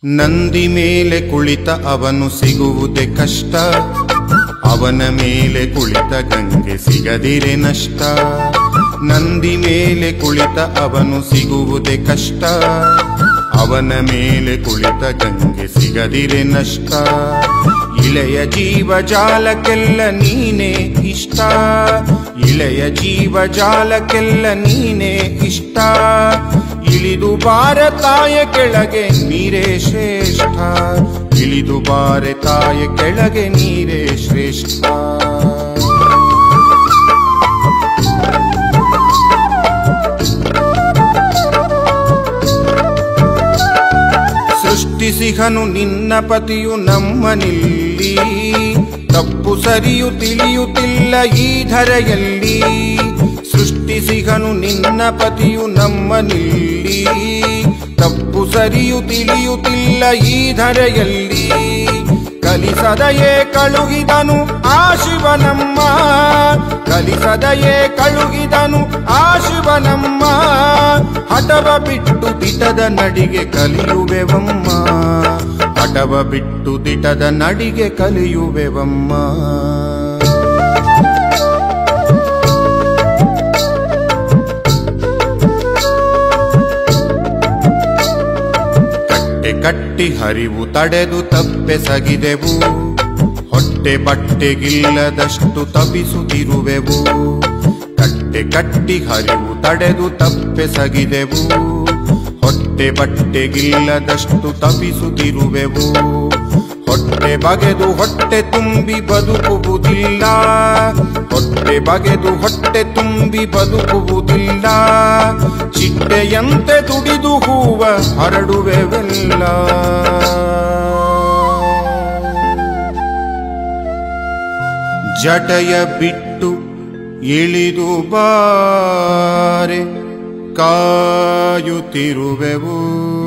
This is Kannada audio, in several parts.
ನಂದಿ ಮೇಲೆ ಕುಳಿತ ಅವನು ಸಿಗುವುದೇ ಕಷ್ಟ ಅವನ ಮೇಲೆ ಕುಳಿತ ಗಂಗೆ ಸಿಗದಿರೆ ನಷ್ಟ ನಂದಿ ಮೇಲೆ ಕುಳಿತ ಅವನು ಸಿಗುವುದೇ ಕಷ್ಟ ಅವನ ಮೇಲೆ ಕುಳಿತ ಗಂಗೆ ಸಿಗದಿರೆ ನಷ್ಟ ಇಳೆಯ ಜೀವಜಾಲಕ್ಕೆಲ್ಲ ನೀನೇ ಇಷ್ಟ ಇಳೆಯ ಜೀವಜಾಲಕ್ಕೆಲ್ಲ ನೀನೇ ಇಷ್ಟ ಇಳಿದು ಬಾರ ತಾಯ ಕೆಳಗೆ ನೀರೇ ಶ್ರೇಷ್ಠ ಇಳಿದು ಬಾರೆ ತಾಯ ಕೆಳಗೆ ನೀರೇ ಶ್ರೇಷ್ಠ ಸೃಷ್ಟಿಸಿಹನು ನಿನ್ನ ಪತಿಯು ನಮ್ಮನಿಲ್ಲಿ ತಪ್ಪು ಸರಿಯು ತಿಳಿಯುತ್ತಿಲ್ಲ ಈ ಧರೆಯಲ್ಲಿ ಸೃಷ್ಟಿಸಿಹನು ನಿನ್ನ ಪತಿಯು ನಮ್ಮನಿಲ್ಲಿ ತಪ್ಪು ಸರಿಯು ತಿಳಿಯುತ್ತಿಲ್ಲ ಈ ಧರೆಯಲ್ಲಿ ಕಲಿಸದಯೇ ಕಳುಹಿದನು ಆ ಶಿವನಮ್ಮ ಕಲಿಸದಯೇ ಕಳುಹಿದನು ಆ ಶಿವನಮ್ಮ ಹಠವ ಬಿಟ್ಟು ದಿಟದ ನಡಿಗೆ ಕಲಿಯುವೆವಮ್ಮ ಹಠವ ಬಿಟ್ಟು ದಿಟದ ನಡಿಗೆ ಕಲಿಯುವೆವಮ್ಮ ಕಟ್ಟೆ ಕಟ್ಟಿ ಹರಿವು ತಡೆದು ತಪ್ಪೆಸಗಿದೆವು ಹೊಟ್ಟೆ ಬಟ್ಟೆಗಿಲ್ಲದಷ್ಟು ತಪಿಸುತ್ತಿರುವೆವು ಕಟ್ಟೆ ಕಟ್ಟಿ ಹರಿವು ತಡೆದು ತಪ್ಪೆಸಗಿದೆವು ಹೊಟ್ಟೆ ಬಟ್ಟೆಗಿಲ್ಲದಷ್ಟು ತಪಿಸುತ್ತಿರುವೆವು ಹೊಟ್ಟೆ ಬಗೆದು ಹೊಟ್ಟೆ ತುಂಬಿ ಬದುಕುವುದಿಲ್ಲ ಹೊಟ್ಟೆ ಬಗೆದು ಹೊಟ್ಟೆ ತುಂಬಿ ಬದುಕುವುದಿಲ್ಲ ಚಿಟ್ಟೆಯಂತೆ ದುಡಿದು ಹೂವ ಹರಡುವೆವೆಲ್ಲ ಜಟಯ ಬಿಟ್ಟು ಇಳಿದು ಬಾರೆ ಕಾಯುತ್ತಿರುವೆವು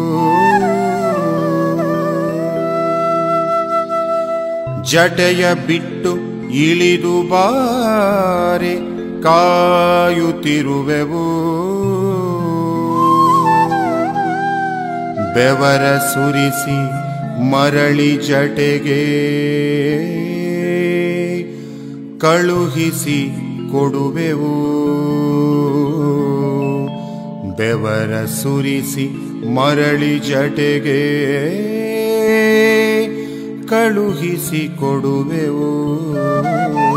ಜಟೆಯ ಬಿಟ್ಟು ಇಳಿದು ಬಾರೆ ಕಾಯುತ್ತಿರುವೆವು ಬೆವರ ಸುರಿಸಿ ಮರಳಿ ಜಟೆಗೆ ಕಳುಹಿಸಿ ಕೊಡುವೆವು ಬೆವರ ಸುರಿಸಿ ಮರಳಿ ಜಟೆಗೆ ಕಳುಹಿಸಿ ಕೊಡುವೆವು